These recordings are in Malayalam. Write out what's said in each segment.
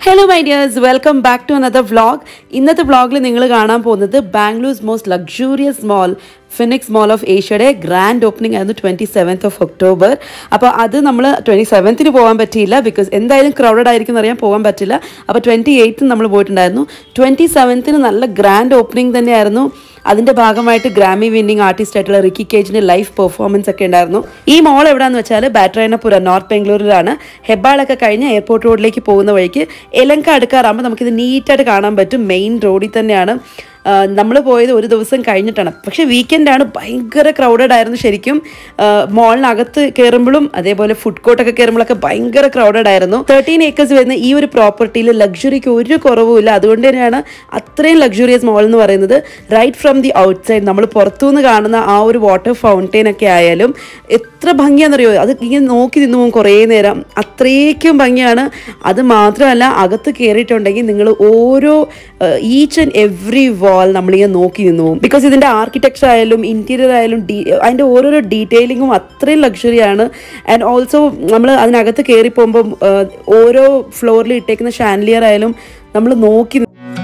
hello my dears welcome back to another vlog ഇന്നത്തെ വ്ളോഗിൽ നിങ്ങൾ കാണാൻ പോകുന്നത് Bangalore's most luxurious mall Phoenix mall of ഏഷ്യയുടെ ഗ്രാൻഡ് ഓപ്പണിംഗ് ആയിരുന്നു ട്വൻറ്റി സെവൻത്ത് ഓഫ് ഒക്ടോബർ അപ്പോൾ അത് നമ്മൾ ട്വൻറ്റി സെവൻത്തിന് പോകാൻ പറ്റിയില്ല ബിക്കോസ് എന്തായാലും ക്രൗഡഡ് ആയിരിക്കും എന്നറിയാൻ പോകാൻ പറ്റില്ല അപ്പോൾ ട്വൻറ്റി എയ്ത്തിന് നമ്മൾ പോയിട്ടുണ്ടായിരുന്നു ട്വൻറ്റി സെവൻത്തിന് നല്ല ഗ്രാൻഡ് ഓപ്പണിംഗ് തന്നെയായിരുന്നു അതിന്റെ ഭാഗമായിട്ട് ഗ്രാമി വിന്നിംഗ് ആർട്ടിസ്റ്റ് ആയിട്ടുള്ള റിക്കി കേജിന്റെ ലൈവ് പെർഫോമൻസ് ഒക്കെ ഉണ്ടായിരുന്നു ഈ മോൾ എവിടെയാന്ന് വെച്ചാൽ ബാറ്ററൈനപുര നോർത്ത് ബാംഗ്ലൂരിലാണ് ഹെബാളൊക്കെ കഴിഞ്ഞ് എയർപോർട്ട് റോഡിലേക്ക് പോകുന്ന വഴിക്ക് എലങ്ക അടുക്കാറാകുമ്പോൾ നമുക്കിത് നീറ്റായിട്ട് കാണാൻ പറ്റും മെയിൻ റോഡിൽ തന്നെയാണ് നമ്മൾ പോയത് ഒരു ദിവസം കഴിഞ്ഞിട്ടാണ് പക്ഷേ വീക്കെൻഡാണ് ഭയങ്കര ക്രൗഡഡ് ആയിരുന്നു ശരിക്കും മോളിനകത്ത് കയറുമ്പോഴും അതേപോലെ ഫുഡ് കോർട്ടൊക്കെ കയറുമ്പോഴൊക്കെ ഭയങ്കര ക്രൗഡഡ് ആയിരുന്നു തേർട്ടീൻ ഏക്കേഴ്സ് വരുന്ന ഈ ഒരു പ്രോപ്പർട്ടിയിൽ ലക്ഷറിക്ക് ഒരു കുറവുമില്ല അതുകൊണ്ട് തന്നെയാണ് അത്രയും ലക്ഷറിയസ് മോൾ എന്ന് പറയുന്നത് right from the outside നമ്മൾ പുറത്തുനിന്ന് കാണുന്ന ആ ഒരു വാട്ടർ ഫൗണ്ടെയിൻ ഒക്കെ ആയാലും എത്ര ഭംഗിയാണെന്നറിയോ അത് ഇങ്ങനെ നോക്കി നിന്ന് പോകും കുറേ നേരം അത്രയ്ക്കും ഭംഗിയാണ് അത് മാത്രമല്ല അകത്ത് കയറിയിട്ടുണ്ടെങ്കിൽ നിങ്ങൾ ഓരോ ഈച്ച് ആൻഡ് എവ്രി വാൾ നമ്മളിങ്ങനെ നോക്കി നിന്ന് പോകും ബിക്കോസ് ഇതിൻ്റെ ആർക്കിടെക്ചർ ആയാലും ഇൻറ്റീരിയർ ആയാലും ഡീ അതിൻ്റെ ഓരോരോ ഡീറ്റെയിലിങ്ങും അത്രയും ലക്ഷറിയാണ് ആൻഡ് ഓൾസോ നമ്മൾ അതിനകത്ത് കയറി പോകുമ്പം ഓരോ ഫ്ലോറിൽ ഇട്ടേക്കുന്ന ഷാൻലിയർ ആയാലും നമ്മൾ നോക്കി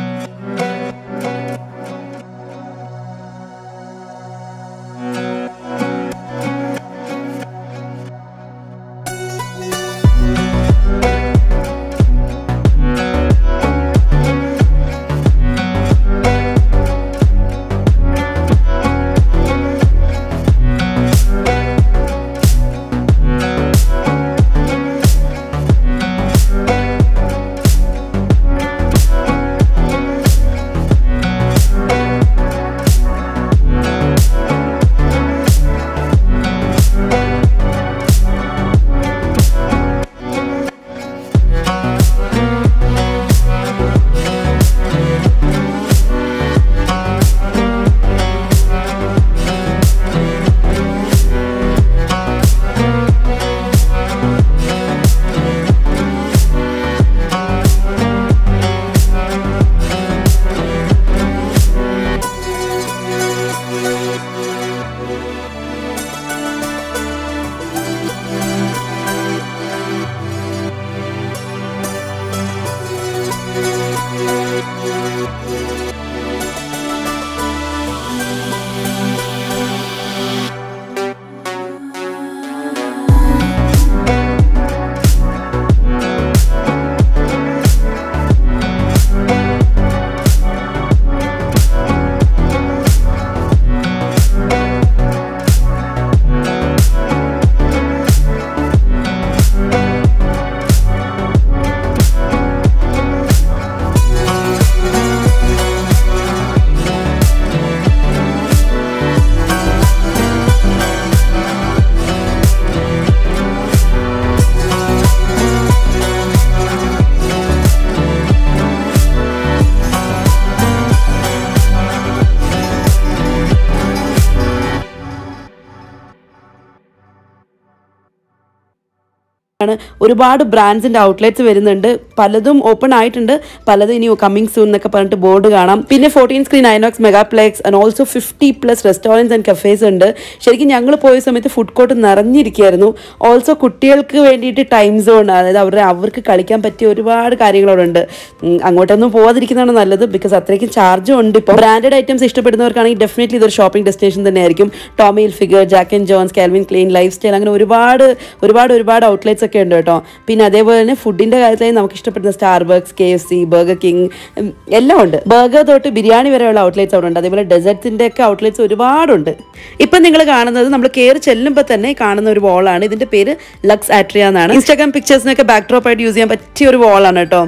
ആണ് ഒരുപാട് ബ്രാൻഡ്സിന്റെ ഔട്ട്ലെറ്റ്സ് വരുന്നുണ്ട് പലതും ഓപ്പൺ ആയിട്ടുണ്ട് പലതും ഇനി കമ്മിങ് സൂൺ എന്നൊക്കെ പറഞ്ഞിട്ട് ബോർഡ് കാണാം പിന്നെ fourteen screen INOX megaplex and also fifty plus restaurants and cafes ഉണ്ട് ശരിക്കും ഞങ്ങൾ പോയ സമയത്ത് ഫുഡ് കോർട്ട് നിറഞ്ഞിരിക്കുകയായിരുന്നു ഓൾസോ കുട്ടികൾക്ക് വേണ്ടിയിട്ട് ടൈം സോൺ അതായത് അവരുടെ അവർക്ക് കളിക്കാൻ പറ്റിയ ഒരുപാട് കാര്യങ്ങൾ അവിടെ ഉണ്ട് ഉം, അങ്ങോട്ടൊന്നും പോകാതിരിക്കുന്നതാണ് നല്ലത് ബിക്കോസ് അത്രയ്ക്കും ചാർജും ഉണ്ട് ഇപ്പോൾ ബ്രാൻഡഡ് ഐറ്റംസ് ഇഷ്ടപ്പെടുന്നവർക്കാണെങ്കിൽ ഡെഫിനറ്റ്ലി ഇതൊരു ഷോപ്പിംഗ് ഡെസ്റ്റിനേഷൻ തന്നെയായിരിക്കും Tommy Hilfiger Jack and Jones Calvin Klein lifestyle അങ്ങനെ ഒരുപാട് ഒരുപാട് ഒരുപാട് ഔട്ട്ലെറ്റ്സ് ഒക്കെ ഉണ്ട് കേട്ടോ പിന്നെ അതേപോലെ തന്നെ ഫുഡിന്റെ കാര്യത്തിൽ നമുക്ക് ഇഷ്ടപ്പെടുന്ന Starbucks K F C Burger King ഉം, എല്ലാം ഉണ്ട് ബർഗർ തൊട്ട് ബിരിയാണി വരെയുള്ള ഔട്ട്ലെറ്റ്സ് അവിടെ ഉണ്ട് അതേപോലെ ഡെസേർട്സിന്റെ ഒക്കെ ഔട്ട്ലെറ്റ്സ് ഒരുപാടുണ്ട് ഇപ്പം നിങ്ങൾ കാണുന്നത് നമ്മൾ കയറി ചെല്ലുമ്പോൾ തന്നെ കാണുന്ന ഒരു വാളാണ് ഇതിന്റെ പേര് ലക്സ് ആട്രിയ എന്നാണ് ഇൻസ്റ്റാഗ്രാം പിക്ചേഴ്സിനൊക്കെ ബാക്ക്ഡ്രോപ്പ് ആയിട്ട് യൂസ് ചെയ്യാൻ പറ്റിയ ഒരു വാളാണ് കേട്ടോ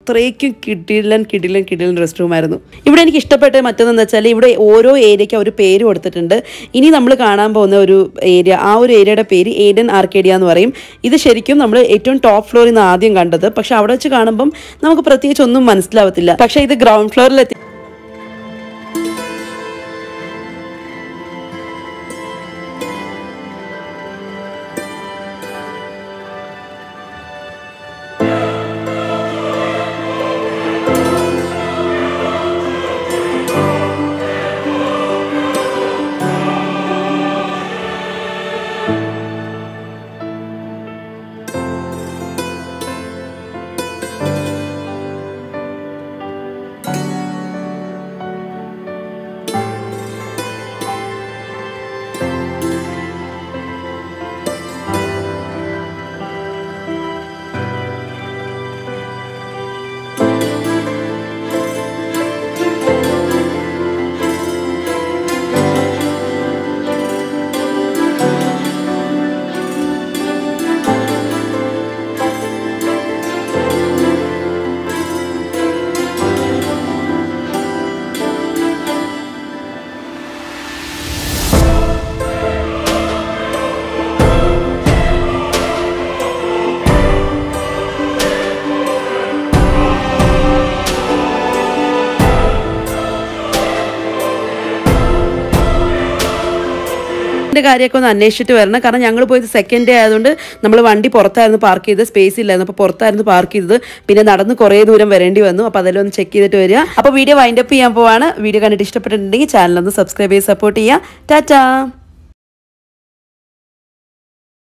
അത്രയ്ക്കും കിടിലൻ കിടിലൻ കിടിലൻ റെസ്റ്റ് റൂം ആയിരുന്നു ഇവിടെ എനിക്ക് ഇഷ്ടപ്പെട്ട മറ്റൊന്നെന്ന് വെച്ചാൽ ഇവിടെ ഓരോ ഏരിയയ്ക്ക് ഒരു പേര് കൊടുത്തിട്ടുണ്ട് ഇനി നമ്മൾ കാണാൻ പോകുന്ന ഒരു ഏരിയ ആ ഒരു ഏരിയയുടെ പേര് ഏഡൻ ആർക്കേഡിയ എന്ന് പറയും ഇത് ശരിക്കും നമ്മൾ ഏറ്റവും ടോപ്പ് ഫ്ലോറിൽ നിന്ന് ആദ്യം കണ്ടത് പക്ഷെ അവിടെ വെച്ച് കാണുമ്പം നമുക്ക് പ്രത്യേകിച്ച് ഒന്നും മനസ്സിലാവത്തില്ല പക്ഷേ ഇത് ഗ്രൗണ്ട് ഫ്ലോറിലെത്തി ഇതിന്റെ കാര്യമൊക്കെ ഒന്ന് അന്വേഷിച്ചിട്ട് വരണം കാരണം ഞങ്ങൾ പോയത് സെക്കൻഡ് ഡേ ആയതുകൊണ്ട് നമ്മൾ വണ്ടി പുറത്തായിരുന്നു പാർക്ക് ചെയ്ത് സ്പേസ് ഇല്ലായിരുന്നു അപ്പോൾ പുറത്തായിരുന്നു പാർക്ക് ചെയ്തത് പിന്നെ നടന്ന് കുറേ ദൂരം വരേണ്ടി വന്നു അപ്പോൾ അതെല്ലാം ഒന്ന് ചെക്ക് ചെയ്തിട്ട് വരിക അപ്പോൾ വീഡിയോ വൈൻഡപ്പ് ചെയ്യാൻ പോവാണ് വീഡിയോ കണ്ടിട്ട് ഇഷ്ടപ്പെട്ടിട്ടുണ്ടെങ്കിൽ ചാനൽ ഒന്ന് സബ്സ്ക്രൈബ് ചെയ്ത് സപ്പോർട്ട് ചെയ്യുക ടാറ്റാ